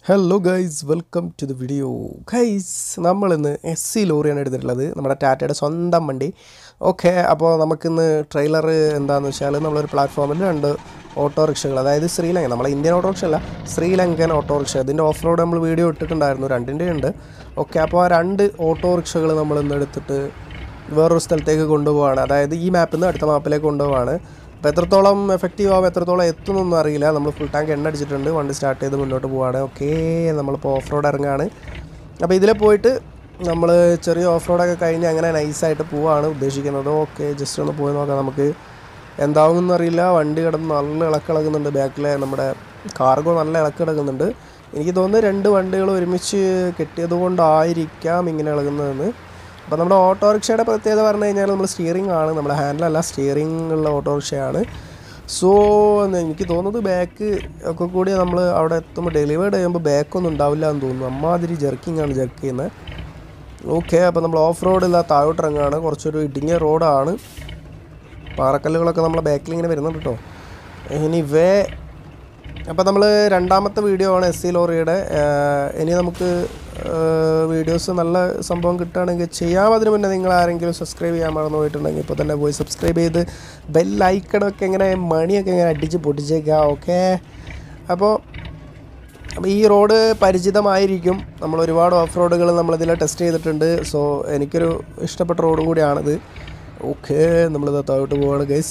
hello guys welcome to the video guys നമ്മളിന്ന് S C ലോറിയാണ് എടുത്തിട്ടുള്ളത് നമ്മുടെ ടാറ്റയുടെ സ്വന്തം വണ്ടി ഓക്കെ അപ്പോൾ നമുക്കിന്ന് ട്രെയിലർ എന്താണെന്ന് വെച്ചാൽ നമ്മളൊരു പ്ലാറ്റ്ഫോമിൽ രണ്ട് ഓട്ടോറിക്ഷകൾ അതായത് ശ്രീലങ്ക നമ്മളെ ഇന്ത്യൻ ഓട്ടോറിക്ഷ അല്ല ശ്രീലങ്കൻ ഓട്ടോറിക്ഷ ഇതിൻ്റെ ഓഫ് റോഡ് നമ്മൾ വീഡിയോ ഇട്ടിട്ടുണ്ടായിരുന്നു രണ്ടിൻ്റെ ഉണ്ട് ഓക്കെ അപ്പോൾ ആ രണ്ട് ഓട്ടോറിക്ഷകൾ നമ്മൾ ഇന്ന് എടുത്തിട്ട് വേറൊരു സ്ഥലത്തേക്ക് കൊണ്ടുപോവാണ് അതായത് ഈ മാപ്പിൽ നിന്ന് അടുത്ത മാപ്പിലേക്ക് കൊണ്ടുപോവാണ് അപ്പോൾ എത്രത്തോളം എഫക്റ്റീവ് ആവും എത്രത്തോളം എത്തുന്നൊന്നും അറിയില്ല നമ്മൾ ഫുൾ ടാങ്ക് എണ്ണ അടിച്ചിട്ടുണ്ട് വണ്ടി സ്റ്റാർട്ട് ചെയ്ത് മുന്നോട്ട് പോവാണ് ഓക്കെ നമ്മളിപ്പോൾ ഓഫ് റോഡ് ഇറങ്ങുകയാണ് അപ്പോൾ ഇതിൽ പോയിട്ട് നമ്മൾ ചെറിയ ഓഫ് റോഡൊക്കെ കഴിഞ്ഞ് അങ്ങനെ നൈസായിട്ട് പോവാണ് ഉദ്ദേശിക്കുന്നത് ഓക്കെ ജസ്റ്റ് ഒന്ന് പോയി നോക്കാം നമുക്ക് എന്താവുമെന്ന് അറിയില്ല വണ്ടി കിടന്ന് നല്ല ഇളക്ക് ഇളകുന്നുണ്ട് ബാക്കിലെ നമ്മുടെ കാർഗോ നല്ല ഇളക്ക് കിടക്കുന്നുണ്ട് എനിക്ക് തോന്നുന്നു രണ്ട് വണ്ടികൾ ഒരുമിച്ച് കെട്ടിയത് കൊണ്ടായിരിക്കാം ഇങ്ങനെ ഇളകുന്നതെന്ന് അപ്പോൾ നമ്മുടെ ഓട്ടോറിക്ഷയുടെ പ്രത്യേകത പറഞ്ഞു കഴിഞ്ഞാൽ നമ്മൾ സ്റ്റിയറിംഗ് ആണ് നമ്മുടെ ഹാൻഡിലല്ല സ്റ്റിയറിംഗ് ഉള്ള ഓട്ടോറിക്ഷയാണ് സോ എനിക്ക് തോന്നുന്നത് ബാക്ക് ഒക്കെ കൂടി നമ്മൾ അവിടെ എത്തുമ്പോൾ ഡെലിവേർഡ് ചെയ്യുമ്പോൾ ബാക്കൊന്നും ഉണ്ടാവില്ല എന്ന് തോന്നുന്നു അമ്മാതിരി ജെർക്കിംഗ് ആണ് ജെർക്ക് ചെയ്യുന്നത് ഓക്കെ അപ്പോൾ നമ്മൾ ഓഫ് റോഡ് ഇല്ല താഴോട്ട് ഇറങ്ങുകയാണ് കുറച്ചൊരു ഇടുങ്ങിയ റോഡാണ് പാറക്കല്ലുകളൊക്കെ നമ്മളെ ബാക്കിൽ ഇങ്ങനെ വരുന്നുണ്ട് കേട്ടോ ഇനി വേ അപ്പോൾ നമ്മൾ രണ്ടാമത്തെ വീഡിയോ ആണ് എസ് സി ലോറിയുടെ ആഹ് ഇനി നമുക്ക് വീഡിയോസ് നല്ല സംഭവം കിട്ടുകയാണെങ്കിൽ ചെയ്യാം അതിന് മുന്നേ നിങ്ങൾ ആരെങ്കിലും സബ്സ്ക്രൈബ് ചെയ്യാൻ മറന്നു പോയിട്ടുണ്ടെങ്കിൽ ഇപ്പോൾ തന്നെ പോയി സബ്സ്ക്രൈബ് ചെയ്ത് ബെല്ലൈക്കണൊക്കെ ഇങ്ങനെ മണിയൊക്കെ ഇങ്ങനെ അടിച്ച് പൊട്ടിച്ചേക്കാം ഓക്കെ അപ്പോൾ അപ്പോൾ ഈ റോഡ് പരിചിതമായിരിക്കും നമ്മൾ ഒരുപാട് ഓഫ് റോഡുകൾ നമ്മളിതിൽ ടെസ്റ്റ് ചെയ്തിട്ടുണ്ട് സോ എനിക്കൊരു ഇഷ്ടപ്പെട്ട റോഡും കൂടിയാണിത് ഓക്കെ നമ്മളിത് താഴോട്ട് പോവാണ് ഗൈസ്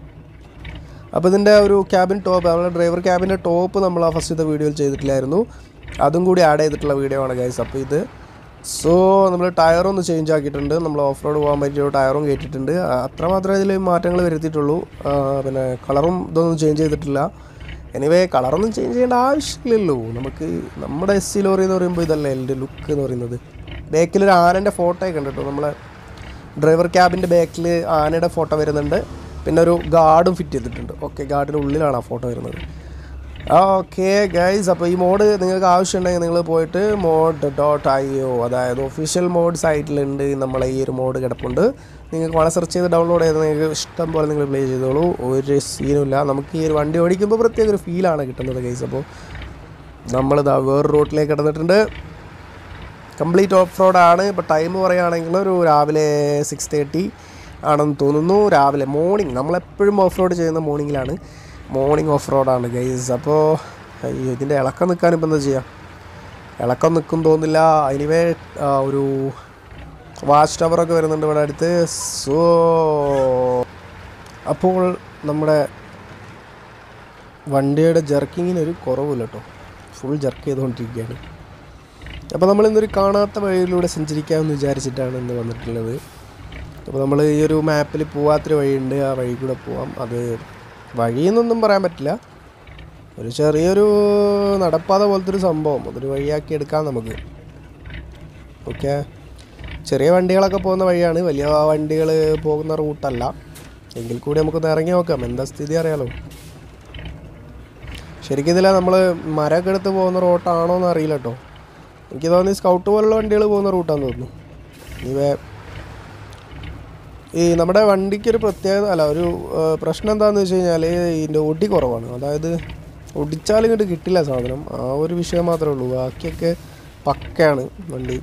അപ്പോൾ ഇതിൻ്റെ ഒരു ക്യാബിൻ ടോപ്പ് നമ്മുടെ ഡ്രൈവർ ക്യാബിൻ്റെ ടോപ്പ് നമ്മൾ ആ ഫസ്റ്റത്തെ വീഡിയോയിൽ ചെയ്തിട്ടില്ലായിരുന്നു അതും കൂടി ആഡ് ചെയ്തിട്ടുള്ള വീഡിയോ ആണ് ഗൈസ് അപ്പോൾ ഇത് സോ നമ്മൾ ടയറൊന്ന് ചേഞ്ച് ആക്കിയിട്ടുണ്ട് നമ്മൾ ഓഫ് റോഡ് പോകാൻ പറ്റിയ ഒരു ടയറും കയറ്റിയിട്ടുണ്ട് അത്ര മാത്രമേ ഇതിൽ മാറ്റങ്ങൾ വരുത്തിയിട്ടുള്ളൂ ആ, പിന്നെ കളറും ഇതൊന്നും ചേഞ്ച് ചെയ്തിട്ടില്ല എനിവേ കളറൊന്നും ചേഞ്ച് ചെയ്യേണ്ട ആവശ്യമില്ലല്ലോ നമുക്ക് നമ്മുടെ എസ് സി ലോറി എന്ന് പറയുമ്പോൾ ഇതല്ലേ എൻ്റെ ലുക്ക് എന്ന് പറയുന്നത് ബാക്കിലൊരു ആനൻ്റെ ഫോട്ടോ ഒക്കെ ഉണ്ട് കേട്ടോ നമ്മളെ ഡ്രൈവർ ക്യാബിൻ്റെ ബാക്കിൽ ആനയുടെ ഫോട്ടോ വരുന്നുണ്ട് പിന്നെ ഒരു ഗാർഡും ഫിറ്റ് ചെയ്തിട്ടുണ്ട് ഓക്കെ ഗാർഡിൻ്റെ ഉള്ളിലാണ് ആ ഫോട്ടോ വരുന്നത് ഓക്കെ ഗൈസ് അപ്പോൾ ഈ മോഡ് നിങ്ങൾക്ക് ആവശ്യമുണ്ടെങ്കിൽ നിങ്ങൾ പോയിട്ട് മോഡ് ഡോട്ട് ഐ ഒ അതായത് ഒഫീഷ്യൽ മോഡ് സൈറ്റിലുണ്ട് നമ്മളെ ഈ ഒരു മോഡ് കിടപ്പുണ്ട് നിങ്ങൾക്ക് വളരെ സെർച്ച് ചെയ്ത് ഡൗൺലോഡ് ചെയ്ത് നിങ്ങൾക്ക് ഇഷ്ടം പോലെ നിങ്ങൾ പ്ലേ ചെയ്തോളൂ ഒരു സീനുമില്ല നമുക്ക് ഈ ഒരു വണ്ടി ഓടിക്കുമ്പോൾ പ്രത്യേക ഒരു ഫീലാണ് കിട്ടുന്നത് ഗൈസ് അപ്പോൾ നമ്മളിതാ വേറെ റൂട്ടിലേക്ക് കിടന്നിട്ടുണ്ട് കംപ്ലീറ്റ് ഓഫ് റോഡാണ് ഇപ്പോൾ ടൈം പറയുകയാണെങ്കിൽ ഒരു രാവിലെ സിക്സ് തേർട്ടി ആണെന്ന് തോന്നുന്നു രാവിലെ മോർണിംഗ് നമ്മളെപ്പോഴും ഓഫ് റോഡ് ചെയ്യുന്ന മോർണിംഗിലാണ് മോർണിംഗ് ഓഫ് റോഡാണ് ഗൈസ് അപ്പോൾ അയ്യോ ഇതിൻ്റെ ഇളക്കം നിൽക്കാൻ ഇപ്പം എന്താ ചെയ്യുക ഇളക്കം നിൽക്കും തോന്നില്ല എനിവേ ഒരു വാച്ച് ടവറൊക്കെ വരുന്നുണ്ട് ഇവിടെ അടുത്ത് സോ അപ്പോൾ നമ്മുടെ വണ്ടിയുടെ ജർക്കിങ്ങിന് ഒരു കുറവില്ല കേട്ടോ ഫുൾ ജർക്ക് ചെയ്തുകൊണ്ടിരിക്കുകയാണ് അപ്പോൾ നമ്മൾ ഇന്നൊരു കാണാത്ത വഴിയിലൂടെ സഞ്ചരിക്കാമെന്ന് വിചാരിച്ചിട്ടാണ് ഇന്ന് വന്നിട്ടുള്ളത് അപ്പോൾ നമ്മൾ ഈ ഒരു മാപ്പിൽ പോവാത്തൊരു വഴിയുണ്ട് ആ വഴി കൂടെ പോവാം അത് വഴിയെന്നൊന്നും പറയാൻ പറ്റില്ല ഒരു ചെറിയൊരു നടപ്പാത പോലത്തെ ഒരു സംഭവം അതൊരു വഴിയാക്കി എടുക്കാം നമുക്ക് ഓക്കെ ചെറിയ വണ്ടികളൊക്കെ പോകുന്ന വഴിയാണ് വലിയ വണ്ടികൾ പോകുന്ന റൂട്ടല്ല എങ്കിൽ കൂടി നമുക്കൊന്ന് ഇറങ്ങി നോക്കാം എന്താ സ്ഥിതി അറിയാലോ ശരിക്കും ഇതിൽ നമ്മൾ മരമൊക്കെ എടുത്ത് പോകുന്ന റൂട്ടാണോ എന്ന് അറിയില്ല കേട്ടോ എനിക്ക് തോന്നി സ്കൗട്ട് പോലുള്ള വണ്ടികൾ പോകുന്ന റൂട്ടാന്ന് തോന്നുന്നു ഇവ ഈ നമ്മുടെ വണ്ടിക്കൊരു പ്രത്യേകത അല്ല ഒരു ആ, പ്രശ്നം എന്താണെന്ന് വെച്ച് കഴിഞ്ഞാൽ ഇതിൻ്റെ ഒടി കുറവാണ് അതായത് ഒടിച്ചാൽ ഇങ്ങോട്ട് കിട്ടില്ല സാധനം ആ ഒരു വിഷയം മാത്രമേ ഉള്ളൂ ബാക്കിയൊക്കെ പക്കയാണ് വണ്ടി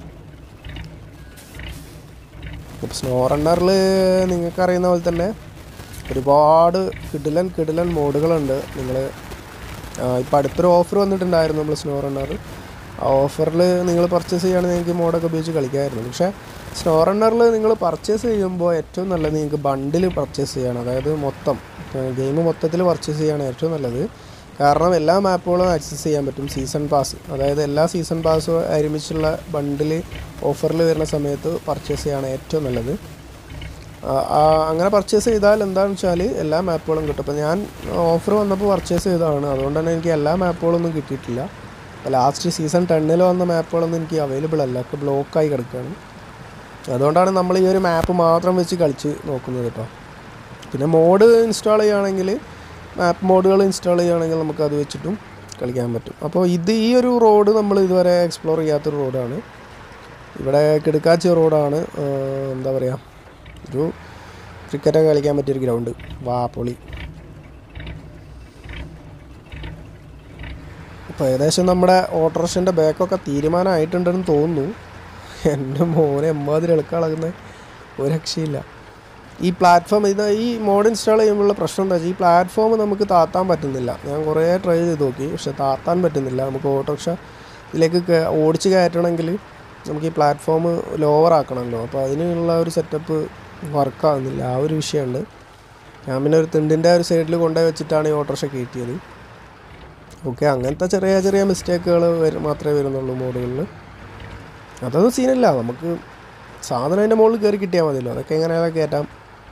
ഇപ്പോൾ സ്നോ റണ്ണറിൽ നിങ്ങൾക്ക് അറിയുന്ന പോലെ തന്നെ ഒരുപാട് കിടിലൻ കിടിലൻ മോഡുകളുണ്ട് നിങ്ങൾ ഇപ്പോൾ അടുത്തൊരു ഓഫർ വന്നിട്ടുണ്ടായിരുന്നു നമ്മൾ സ്നോ റണ്ണർ ആ ഓഫറിൽ നിങ്ങൾ പർച്ചേസ് ചെയ്യുകയാണെങ്കിൽ നിങ്ങൾക്ക് മോഡൊക്കെ ഉപയോഗിച്ച് കളിക്കാമായിരുന്നു പക്ഷേ സ്നോ റണ്ണറിൽ നിങ്ങൾ പർച്ചേസ് ചെയ്യുമ്പോൾ ഏറ്റവും നല്ലത് നിങ്ങൾക്ക് ബണ്ടിൽ പർച്ചേസ് ചെയ്യണം അതായത് മൊത്തം ഗെയിം മൊത്തത്തിൽ പർച്ചേസ് ചെയ്യുകയാണ് ഏറ്റവും നല്ലത് കാരണം എല്ലാ മാപ്പുകളും ആക്സസ് ചെയ്യാൻ പറ്റും സീസൺ പാസ് അതായത് എല്ലാ സീസൺ പാസും ഒരുമിച്ചുള്ള ബണ്ടിൽ ഓഫറിൽ വരുന്ന സമയത്ത് പർച്ചേസ് ചെയ്യുകയാണ് ഏറ്റവും നല്ലത് ആ, ആ, അങ്ങനെ പർച്ചേസ് ചെയ്താൽ എന്താണെന്ന് വെച്ചാൽ എല്ലാ മാപ്പുകളും കിട്ടും അപ്പോൾ ഞാൻ ഓഫർ വന്നപ്പോൾ പർച്ചേസ് ചെയ്തതാണ് അതുകൊണ്ട് തന്നെ എനിക്ക് എല്ലാ മാപ്പുകളൊന്നും കിട്ടിയിട്ടില്ല ലാസ്റ്റ് സീസൺ ടെന്നിൽ വന്ന മാപ്പുകളൊന്നും എനിക്ക് അവൈലബിൾ അല്ല ഒക്കെ ബ്ലോക്കായി കിടക്കുകയാണ് അതുകൊണ്ടാണ് നമ്മൾ ഈ ഒരു മാപ്പ് മാത്രം വെച്ച് കളിച്ച് നോക്കുന്നത് കേട്ടോ പിന്നെ മോഡ് ഇൻസ്റ്റാൾ ചെയ്യുകയാണെങ്കിൽ മാപ്പ് മോഡുകൾ ഇൻസ്റ്റാൾ ചെയ്യുകയാണെങ്കിൽ നമുക്ക് അത് വെച്ചിട്ടും കളിക്കാൻ പറ്റും അപ്പോൾ ഇത് ഈ ഒരു റോഡ് നമ്മൾ ഇതുവരെ എക്സ്പ്ലോർ ചെയ്യാത്തൊരു റോഡാണ് ഇവിടെ കിടക്കാച്ചി റോഡാണ് ഏഹ് എന്താ പറയുക ഒരു ക്രിക്കറ്റൊക്കെ കളിക്കാൻ പറ്റിയൊരു ഗ്രൗണ്ട് വാ പൊളി അപ്പോൾ ഏകദേശം നമ്മുടെ ഓട്ടോറിക്ഷൻ്റെ ബാക്കൊക്കെ തീരുമാനമായിട്ടുണ്ടെന്ന് തോന്നുന്നു എൻ്റെ മോനെ എമ്മാതിരി എളുക്കളകുന്നത് ഒരു രക്ഷയില്ല ഈ പ്ലാറ്റ്ഫോം ഇത് ഈ മോഡ് ഇൻസ്റ്റാൾ ചെയ്യുമ്പോഴുള്ള പ്രശ്നം എന്താ വെച്ചാൽ ഈ പ്ലാറ്റ്ഫോം നമുക്ക് താത്താൻ പറ്റുന്നില്ല ഞാൻ കുറേ ട്രൈ ചെയ്ത് നോക്കി പക്ഷെ താത്താൻ പറ്റുന്നില്ല നമുക്ക് ഓട്ടോറിക്ഷ ഇതിലേക്ക് കേ- ഓടിച്ച് കയറ്റണമെങ്കിൽ നമുക്ക് ഈ പ്ലാറ്റ്ഫോം ലോവർ ആക്കണമല്ലോ അപ്പോൾ അതിനുള്ള ഒരു സെറ്റപ്പ് വർക്കാകുന്നില്ല ആ ഒരു വിഷയമുണ്ട് ഞാൻ പിന്നെ ഒരു തിണ്ടിൻ്റെ ഒരു സൈഡിൽ കൊണ്ടുപോയി വെച്ചിട്ടാണ് ഈ ഓട്ടോറിക്ഷ കയറ്റിയത് ഓക്കെ അങ്ങനത്തെ ചെറിയ ചെറിയ മിസ്റ്റേക്കുകൾ വരും മാത്രമേ വരുന്നുള്ളൂ മോഡുകളിൽ അതൊന്നും സീനില്ല നമുക്ക് സാധനം അതിൻ്റെ മുകളിൽ കയറി കിട്ടിയാൽ മതിയല്ലോ അതൊക്കെ എങ്ങനെയാണ് കയറ്റാം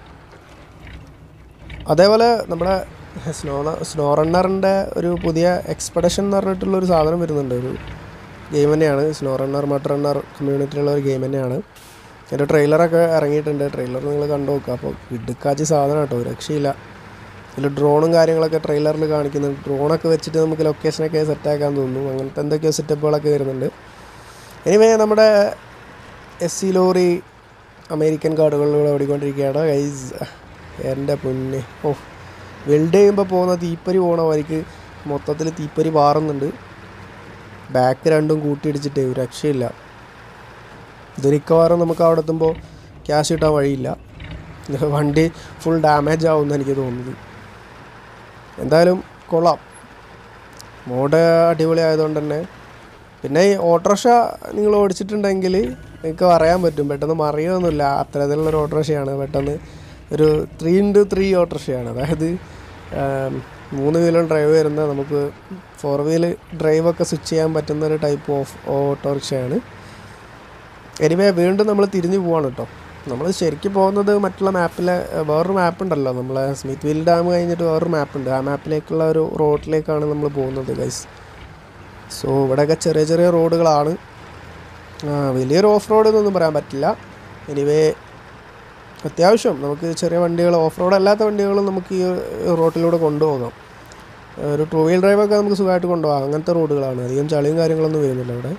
അതേപോലെ നമ്മുടെ സ്നോ സ്നോ റണ്ണറിൻ്റെ ഒരു പുതിയ എക്സ്പെഡഷൻ എന്ന് പറഞ്ഞിട്ടുള്ള ഒരു സാധനം വരുന്നുണ്ട് ഒരു ഗെയിം തന്നെയാണ് സ്നോ റണ്ണർ മഡ് റണ്ണർ കമ്മ്യൂണിറ്റിയിലുള്ള ഒരു ഗെയിം തന്നെയാണ് അതിൻ്റെ ട്രെയിലറൊക്കെ ഇറങ്ങിയിട്ടുണ്ട് ട്രെയിലർ നിങ്ങൾ കണ്ടു നോക്കുക അപ്പോൾ ഇടുക്കാച്ചി സാധനം കേട്ടോ ഒരു രക്ഷയില്ല ഇതിൽ ഡ്രോണും കാര്യങ്ങളൊക്കെ ട്രെയിലറിൽ കാണിക്കുന്നുണ്ട് ഡ്രോണൊക്കെ വെച്ചിട്ട് നമുക്ക് ലൊക്കേഷനൊക്കെ സെറ്റാക്കാൻ തോന്നുന്നു അങ്ങനത്തെ എന്തൊക്കെയോ സെറ്റപ്പുകളൊക്കെ വരുന്നുണ്ട് എനിവേ നമ്മുടെ എസ് സി ലോറി അമേരിക്കൻ കാർഡുകളിലൂടെ ഓടിക്കൊണ്ടിരിക്കുകയാണ് ഗൈസ് എൻ്റെ പൊന്നെ ഓ വെൽഡ് ചെയ്യുമ്പോൾ പോകുന്ന തീപ്പരി പോണ വഴിക്ക് മൊത്തത്തിൽ തീപ്പരി പാറുന്നുണ്ട് ബാക്ക് രണ്ടും കൂട്ടിയിടിച്ചിട്ട് ഒരു രക്ഷയില്ല ഇത് മിക്കവാറും നമുക്ക് അവിടെ എത്തുമ്പോൾ ക്യാഷ് കിട്ടാൻ വഴിയില്ല ഇത് വണ്ടി ഫുൾ ഡാമേജ് ആവുമെന്ന് എനിക്ക് തോന്നുന്നത് എന്തായാലും കൊള്ളാം മോഡ് അടിപൊളി ആയതുകൊണ്ട് തന്നെ പിന്നെ ഈ ഓട്ടോറിക്ഷ നിങ്ങൾ ഓടിച്ചിട്ടുണ്ടെങ്കിൽ നിങ്ങൾക്ക് പറയാൻ പറ്റും പെട്ടെന്ന് മറിയൊന്നുമില്ല അത്തരത്തിലുള്ളൊരു ഓട്ടോറിക്ഷയാണ് പെട്ടെന്ന് ഒരു ത്രീ ഇൻറ്റു ത്രീ ഓട്ടോറിക്ഷയാണ് അതായത് ആം, മൂന്ന് വീലും ഡ്രൈവ് വരുന്ന നമുക്ക് ഫോർ വീല് ഡ്രൈവൊക്കെ സ്വിച്ച് ചെയ്യാൻ പറ്റുന്ന ഒരു ടൈപ്പ് ഓഫ് ഓട്ടോറിക്ഷയാണ് എനിവേ വീണ്ടും നമ്മൾ തിരിഞ്ഞു പോവാണ് കേട്ടോ നമ്മൾ ശരിക്കും പോകുന്നത് മറ്റുള്ള മാപ്പിലെ വേറൊരു മാപ്പ് ഉണ്ടല്ലോ നമ്മളെ സ്മിത്ത് വീൽ ഡാം കഴിഞ്ഞിട്ട് വേറൊരു മാപ്പ് ഉണ്ട് ആ മാപ്പിലേക്കുള്ള ഒരു റോഡിലേക്കാണ് നമ്മൾ പോകുന്നത് ഗൈസ് സോ ഇവിടെയൊക്കെ ചെറിയ ചെറിയ റോഡുകളാണ് ആ, വലിയൊരു ഓഫ് റോഡ് എന്നൊന്നും പറയാൻ പറ്റില്ല എനിവേ അത്യാവശ്യം നമുക്ക് ചെറിയ വണ്ടികൾ ഓഫ് റോഡ് അല്ലാത്ത വണ്ടികളും നമുക്ക് ഈ റോട്ടിലൂടെ കൊണ്ടുപോകാം ഒരു ടൂ വീൽ ഡ്രൈവൊക്കെ നമുക്ക് സുഖമായിട്ട് കൊണ്ടുപോകാം അങ്ങനത്തെ റോഡുകളാണ് അധികം ചളിയും കാര്യങ്ങളൊന്നും വരുന്നില്ല ഇവിടെ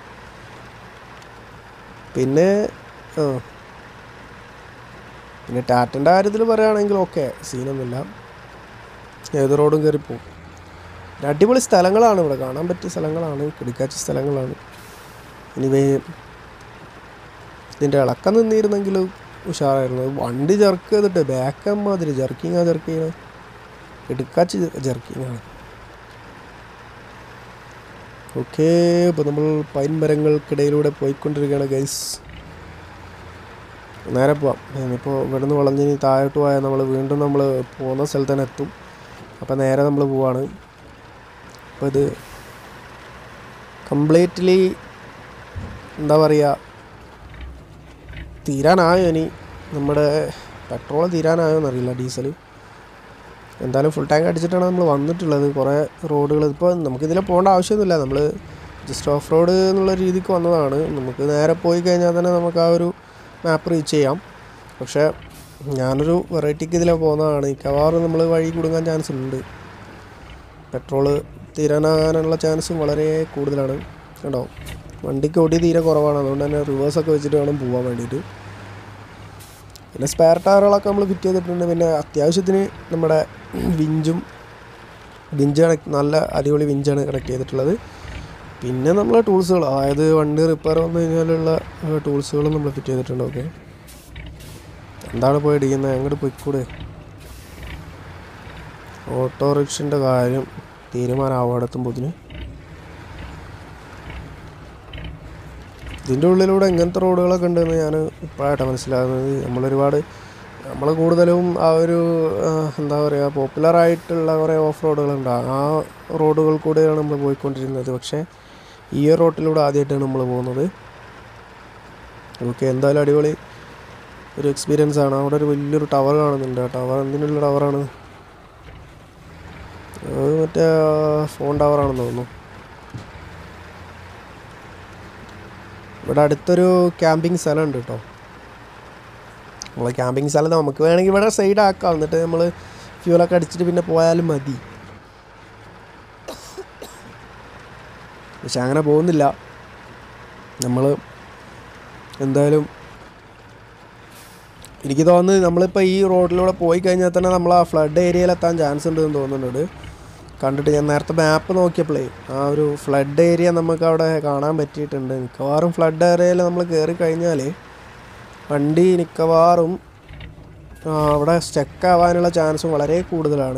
പിന്നെ ആ പിന്നെ ടാറ്റൻ്റെ കാര്യത്തിൽ പറയുകയാണെങ്കിൽ ഓക്കെ സീനൊന്നുമില്ല ഏത് റോഡും കയറിപ്പോവും പിന്നെ അടിപൊളി സ്ഥലങ്ങളാണ് ഇവിടെ കാണാൻ പറ്റിയ സ്ഥലങ്ങളാണ് കിടക്കാച്ച സ്ഥലങ്ങളാണ് എനിവേ ഇതിൻ്റെ ഇളക്കം നിന്നിരുന്നെങ്കിൽ ഉഷാറായിരുന്നു വണ്ടി ജർക്ക് ചെയ്തിട്ട് ബാക്ക് മാതിരി ജർക്കിങ്ങാ ജർക്ക് ചെയ്യണത് കിടക്കാച്ച് ജർക്കിങ്ങാണ് ഓക്കെ ഇപ്പോൾ നമ്മൾ പൈൻ മരങ്ങൾക്കിടയിലൂടെ പോയിക്കൊണ്ടിരിക്കുകയാണ് ഗൈസ് നേരെ പോവാം ഇനിയിപ്പോൾ ഇവിടുന്ന് വളഞ്ഞിനി താഴോട്ട് പോയാൽ നമ്മൾ വീണ്ടും നമ്മൾ പോകുന്ന സ്ഥലത്ത് തന്നെ എത്തും അപ്പോൾ നേരെ നമ്മൾ പോവാണ് അപ്പോൾ ഇത് കംപ്ലീറ്റ്ലി എന്താ പറയുക തീരാനായോ ഇനി നമ്മുടെ പെട്രോൾ തീരാനായോ എന്നറിയില്ല ഡീസൽ എന്തായാലും ഫുൾ ടാങ്ക് അടിച്ചിട്ടാണ് നമ്മൾ വന്നിട്ടുള്ളത് കുറേ റോഡുകൾ ഇപ്പോൾ നമുക്കിതിൽ പോകേണ്ട ആവശ്യമൊന്നുമില്ല നമ്മൾ ജസ്റ്റ് ഓഫ് റോഡ് എന്നുള്ള രീതിക്ക് വന്നതാണ് നമുക്ക് നേരെ പോയി കഴിഞ്ഞാൽ തന്നെ നമുക്ക് ആ ഒരു മാപ്പ് റീച്ച് ചെയ്യാം പക്ഷേ ഞാനൊരു വെറൈറ്റിക്ക് ഇതിലെ പോകുന്നതാണ് മിക്കവാറും നമ്മൾ വഴി കുടുങ്ങാൻ ചാൻസ് ഉണ്ട് പെട്രോള് തീരാനാകാനുള്ള ചാൻസും വളരെ കൂടുതലാണ് കേട്ടോ വണ്ടിക്ക് ഒടി തീരെ കുറവാണ് അതുകൊണ്ട് തന്നെ റിവേഴ്സൊക്കെ വെച്ചിട്ട് വേണം പോകാൻ വേണ്ടിയിട്ട് പിന്നെ സ്പെയർ ടയറുകളൊക്കെ നമ്മൾ ഫിറ്റ് ചെയ്തിട്ടുണ്ട് പിന്നെ അത്യാവശ്യത്തിന് നമ്മുടെ വിഞ്ചും വിഞ്ച് കണക്ട് നല്ല അടിപൊളി വിഞ്ചാണ് കണക്ട് ചെയ്തിട്ടുള്ളത് പിന്നെ നമ്മളെ ടൂൾസുകൾ അതായത് വണ്ടി റിപ്പയർ വന്നു കഴിഞ്ഞാലുള്ള ടൂൾസുകളും നമ്മൾ ഫിറ്റ് ചെയ്തിട്ടുണ്ട് ഓക്കെ എന്താണ് പോയി ഇടിക്കുന്നത് അങ്ങോട്ട് പോയിക്കൂടെ ഓട്ടോറിക്ഷൻ്റെ കാര്യം തീരുമാനമാവടത്തുമ്പോത്തിന് ഇതിൻ്റെ ഉള്ളിലൂടെ എങ്ങനത്തെ റോഡുകളൊക്കെ ഉണ്ടെന്ന് ഞാൻ ഇപ്പോഴായിട്ടാണ് മനസ്സിലാകുന്നത് നമ്മളൊരുപാട് നമ്മൾ കൂടുതലും ആ ഒരു ആ, എന്താ പറയുക പോപ്പുലർ ആയിട്ടുള്ള കുറേ ഓഫ് റോഡുകളുണ്ട് ആ റോഡുകൾ കൂടെയാണ് നമ്മൾ പോയിക്കൊണ്ടിരുന്നത് പക്ഷേ ഈ ഒരു റോട്ടിലൂടെ ആദ്യമായിട്ടാണ് നമ്മൾ പോകുന്നത് ഓക്കെ എന്തായാലും അടിപൊളി ഒരു എക്സ്പീരിയൻസ് ആണ് അവിടെ ഒരു വലിയൊരു ടവർ കാണുന്നുണ്ട് ആ ടവർ എന്തിനുള്ള ടവറാണ് അത് മറ്റേ ഫോൺ ടവറാണെന്ന് തോന്നുന്നു ഇവിടെ അടുത്തൊരു ക്യാമ്പിംഗ് സ്ഥലം ഉണ്ട് കേട്ടോ നമ്മളെ ക്യാമ്പിംഗ് സ്ഥലം നമുക്ക് വേണമെങ്കിൽ ഇവിടെ സൈഡ് ആക്കാം എന്നിട്ട് നമ്മൾ ഫ്യൂലൊക്കെ അടിച്ചിട്ട് പിന്നെ പോയാലും മതി പക്ഷെ അങ്ങനെ പോകുന്നില്ല നമ്മൾ എന്തായാലും എനിക്ക് തോന്നുന്നത് നമ്മളിപ്പോൾ ഈ റോഡിലൂടെ പോയി കഴിഞ്ഞാൽ തന്നെ നമ്മൾ ആ ഫ്ലഡ് ഏരിയയിലെത്താൻ ചാൻസ് ഉണ്ടെന്ന് തോന്നുന്നുണ്ട് കണ്ടിട്ട് ഞാൻ നേരത്തെ മാപ്പ് നോക്കിയപ്പോഴേ ആ ഒരു ഫ്ലഡ് ഏരിയ നമുക്ക് അവിടെ കാണാൻ പറ്റിയിട്ടുണ്ട് മിക്കവാറും ഫ്ലഡ് ഏരിയയിൽ നമ്മൾ കയറി കഴിഞ്ഞാൽ വണ്ടി മിക്കവാറും ആ, അവിടെ സ്റ്റക്ക് ആവാനുള്ള ചാൻസ് വളരെ കൂടുതലാണ്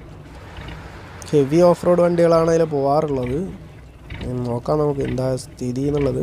ഹെവി ഓഫ് റോഡ് വണ്ടികളാണ് അതിൽ പോകാറുള്ളത് ഉം, നോക്കാം നമുക്ക് എന്താ സ്ഥിതി എന്നുള്ളത്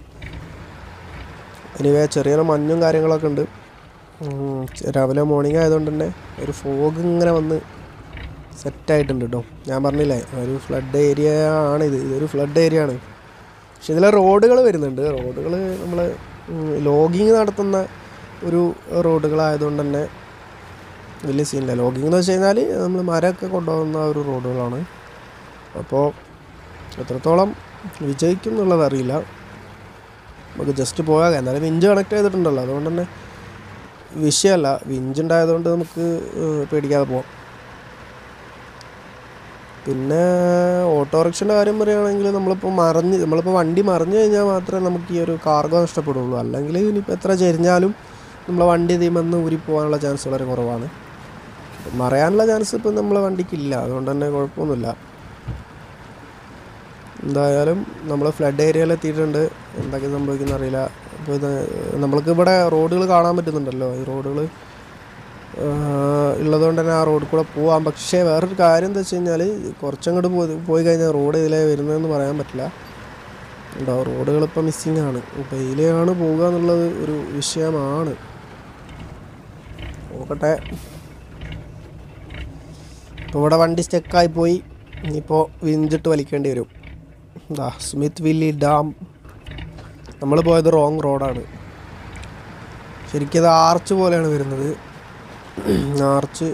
എനിവേ ചെറിയൊരു മഞ്ഞും കാര്യങ്ങളൊക്കെ ഉണ്ട് ഉം, രാവിലെ മോർണിംഗ് ആയതുകൊണ്ട് തന്നെ ഒരു ഫോഗ് ഇങ്ങനെ വന്ന് സെറ്റായിട്ടുണ്ട് കേട്ടോ ഞാൻ പറഞ്ഞില്ലേ ഒരു ഫ്ലഡ് ഏരിയ ആണ് ഇത് ഇതൊരു ഫ്ലഡ് ഏരിയ ആണ് പക്ഷെ ഇതിലെ റോഡുകൾ വരുന്നുണ്ട് റോഡുകൾ നമ്മൾ ലോഗിങ് നടത്തുന്ന ഒരു റോഡുകളായതുകൊണ്ട് തന്നെ വലിയ സീനില്ല ലോഗിങ് എന്ന് വെച്ച് കഴിഞ്ഞാൽ നമ്മൾ മരമൊക്കെ കൊണ്ടുപോകുന്ന ഒരു റോഡുകളാണ് അപ്പോൾ എത്രത്തോളം വിജയിക്കും എന്നുള്ളത് അറിയില്ല നമുക്ക് ജസ്റ്റ് പോയാൽ എന്നാലും വിഞ്ച് കണക്ട് ചെയ്തിട്ടുണ്ടല്ലോ അതുകൊണ്ട് തന്നെ വിഷയമല്ല വിഞ്ച് ഉണ്ടായതുകൊണ്ട് നമുക്ക് ഏഹ്, പേടിക്കാതെ പോവാം പിന്നെ ഓട്ടോറിക്ഷൻ്റെ കാര്യം പറയുകയാണെങ്കിൽ നമ്മളിപ്പോൾ മറിഞ്ഞ് നമ്മളിപ്പോൾ വണ്ടി മറിഞ്ഞു കഴിഞ്ഞാൽ മാത്രമേ നമുക്ക് ഈ ഒരു കാർഗോ നഷ്ടപ്പെടുള്ളൂ അല്ലെങ്കിൽ ഇനിയിപ്പോൾ എത്ര ചെരിഞ്ഞാലും നമ്മളെ വണ്ടി തീമെന്ന് ഊരി പോകാനുള്ള ചാൻസ് വളരെ കുറവാണ് മറയാനുള്ള ചാൻസ് ഇപ്പം നമ്മളെ വണ്ടിക്കില്ല അതുകൊണ്ട് തന്നെ കുഴപ്പമൊന്നുമില്ല എന്തായാലും നമ്മൾ ഫ്ലഡ് ഏരിയയിൽ എത്തിയിട്ടുണ്ട് എന്തൊക്കെ സംഭവിക്കുന്ന അറിയില്ല അപ്പോൾ ഇത് നമ്മൾക്ക് ഇവിടെ റോഡുകൾ കാണാൻ പറ്റുന്നുണ്ടല്ലോ ഈ റോഡുകൾ ഉള്ളതുകൊണ്ട് തന്നെ ആ റോഡിൽ കൂടെ പോവാം പക്ഷേ വേറൊരു കാര്യം എന്താ വെച്ച് കഴിഞ്ഞാൽ കുറച്ചങ്ങോട്ട് പോയി പോയി കഴിഞ്ഞാൽ റോഡ് ഇതിലേ വരുന്നതെന്ന് പറയാൻ പറ്റില്ല ഉണ്ടോ റോഡുകൾ ഇപ്പം മിസ്സിങ് ആണ് ഇപ്പോൾ ഇതിലെയാണ് പോവുക എന്നുള്ളത് ഒരു വിഷയമാണ് നോക്കട്ടെ ഇപ്പോൾ ഇവിടെ വണ്ടി സ്റ്റക്കായി പോയി ഇനിയിപ്പോൾ വിഞ്ചിട്ട് വലിക്കേണ്ടി വരും എന്താ സ്മിത്ത് വില്ലി ഡാം നമ്മൾ പോയത് റോങ് റോഡാണ് ശരിക്കും അത് ആർച്ച് പോലെയാണ് വരുന്നത് ആർച്ച്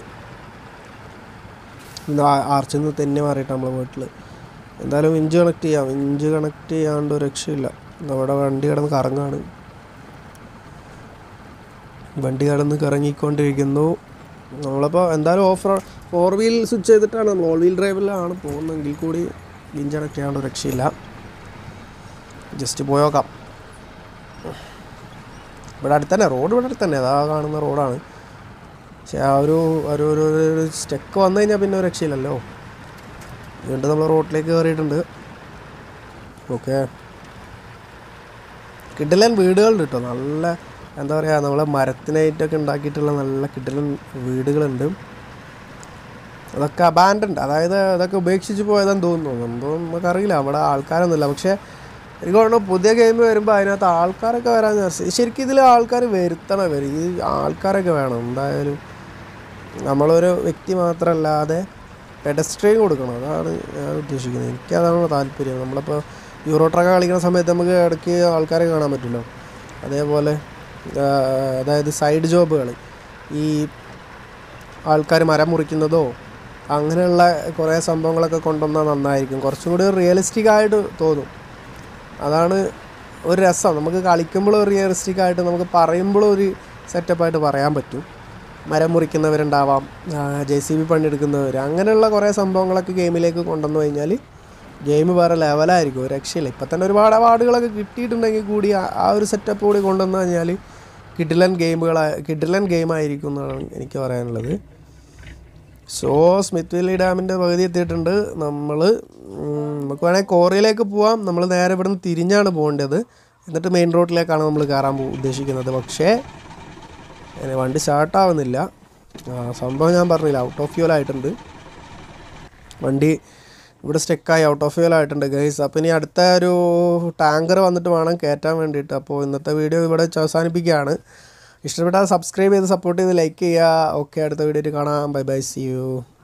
ആർച്ചിൽ നിന്ന് തന്നെ മാറിയിട്ട് നമ്മളെ വീട്ടിൽ എന്തായാലും ഇഞ്ച് കണക്ട് ചെയ്യാം ഇഞ്ച് കണക്ട് ചെയ്യാണ്ട് ഒരു രക്ഷയില്ല അവിടെ വണ്ടി കിടന്ന് കറങ്ങാണ് വണ്ടി കിടന്ന് കറങ്ങിക്കൊണ്ടിരിക്കുന്നു നമ്മളിപ്പോൾ എന്തായാലും off road four wheel switch ചെയ്തിട്ടാണ് നമ്മൾ ഓൾ വീൽ ഡ്രൈവിലാണ് പോകുന്നതെങ്കിൽ കൂടി ഇഞ്ച് കണക്ട് ചെയ്യാണ്ട് ഒരു രക്ഷയില്ല ജസ്റ്റ് പോയോക്കാം ഇവിടെ അടുത്ത് തന്നെ റോഡ് ഇവിടെ അടുത്ത് തന്നെ അതാ കാണുന്ന റോഡാണ് പക്ഷെ ആ ഒരു ഒരു ഒരു ഒരു സ്റ്റെക്ക് വന്നു കഴിഞ്ഞാൽ പിന്നെ ഒരു രക്ഷയില്ലല്ലോ വീണ്ടും നമ്മൾ റോഡിലേക്ക് കയറിയിട്ടുണ്ട് ഓക്കെ കിഡിലൻ വീടുകളുണ്ട് കേട്ടോ നല്ല എന്താ പറയുക നമ്മളെ മരത്തിനായിട്ടൊക്കെ ഉണ്ടാക്കിയിട്ടുള്ള നല്ല കിഡിലൻ വീടുകളുണ്ട് അതൊക്കെ അബാൻഡൻഡ് അതായത് അതൊക്കെ ഉപേക്ഷിച്ച് പോയതെന്ന് തോന്നുന്നു എന്തോ നമുക്കറിയില്ല അവിടെ ആൾക്കാരൊന്നുമില്ല പക്ഷേ എനിക്ക് തോന്നുന്നു പുതിയ ഗെയിം വരുമ്പോൾ അതിനകത്ത് ആൾക്കാരൊക്കെ വരാൻ ചാൻസ് ശരിക്കും ഇതിൽ ആൾക്കാർ വരുത്തണം ഇവർ ഈ ആൾക്കാരൊക്കെ വേണം എന്തായാലും നമ്മളൊരു വ്യക്തി മാത്രമല്ലാതെ പെഡസ്ട്രിയും കൊടുക്കണം അതാണ് ഞാൻ ഉദ്ദേശിക്കുന്നത് എനിക്കതാണ് താല്പര്യം നമ്മളിപ്പോൾ യൂറോ ട്രക്ക് കളിക്കുന്ന സമയത്ത് നമുക്ക് ഇടയ്ക്ക് ആൾക്കാരെ കാണാൻ പറ്റുമല്ലോ അതേപോലെ ആ, അതായത് സൈഡ് ജോബുകൾ ഈ ആൾക്കാർ മരം മുറിക്കുന്നതോ അങ്ങനെയുള്ള കുറേ സംഭവങ്ങളൊക്കെ കൊണ്ടുവന്നാൽ നന്നായിരിക്കും കുറച്ചും കൂടി റിയലിസ്റ്റിക് ആയിട്ട് തോന്നും അതാണ് ഒരു രസം നമുക്ക് കളിക്കുമ്പോൾ റിയലിസ്റ്റിക് ആയിട്ട് നമുക്ക് പറയുമ്പോൾ ഒരു സെറ്റപ്പായിട്ട് പറയാൻ പറ്റും മരം മുറിക്കുന്നവരുണ്ടാവാം ജെ സി ബി പണിയെടുക്കുന്നവർ അങ്ങനെയുള്ള കുറേ സംഭവങ്ങളൊക്കെ ഗെയിമിലേക്ക് കൊണ്ടുവന്നു കഴിഞ്ഞാൽ ഗെയിം വേറെ ലെവലായിരിക്കും ഒരു രക്ഷയില്ല ഇപ്പം തന്നെ ഒരുപാട് അവാർഡുകളൊക്കെ കിട്ടിയിട്ടുണ്ടെങ്കിൽ കൂടി ആ- ആ ഒരു സെറ്റപ്പ് കൂടി കൊണ്ടുവന്നു കഴിഞ്ഞാൽ കിഡിലൻ ഗെയിമുകളാ കിഡിലൻ ഗെയിമായിരിക്കും എന്നാണ് എനിക്ക് പറയാനുള്ളത് സോ സ്മിത്ത് വാലി ഡാമിൻ്റെ പകുതി എത്തിയിട്ടുണ്ട് നമ്മൾ നമുക്ക് വേണമെങ്കിൽ കോറിയിലേക്ക് പോവാം നമ്മൾ നേരെ ഇവിടുന്ന് തിരിഞ്ഞാണ് പോകേണ്ടത് എന്നിട്ട് മെയിൻ റോഡിലേക്കാണ് നമ്മൾ കയറാൻ പോ ഉദ്ദേശിക്കുന്നത് പക്ഷേ അങ്ങനെ വണ്ടി സ്റ്റാർട്ടാവുന്നില്ല സംഭവം ഞാൻ പറഞ്ഞില്ല ഔട്ട് ഓഫ് ഫ്യൂൽ ആയിട്ടുണ്ട് വണ്ടി ഇവിടെ സ്റ്റെക്കായി ഔട്ട് ഓഫ് ഫ്യൂൽ ആയിട്ടുണ്ട് ഗൈസ് അപ്പോൾ ഇനി അടുത്ത ഒരു ടാങ്കർ വന്നിട്ട് വേണം കയറ്റാൻ വേണ്ടിയിട്ട് അപ്പോൾ ഇന്നത്തെ വീഡിയോ ഇവിടെ വെച്ച് അവസാനിപ്പിക്കുകയാണ് ഇഷ്ടപ്പെട്ടാൽ സബ്സ്ക്രൈബ് ചെയ്ത് സപ്പോർട്ട് ചെയ്ത് ലൈക്ക് ചെയ്യുക ഓക്കെ അടുത്ത വീഡിയോയിൽ കാണാം ബൈ ബൈ സി യു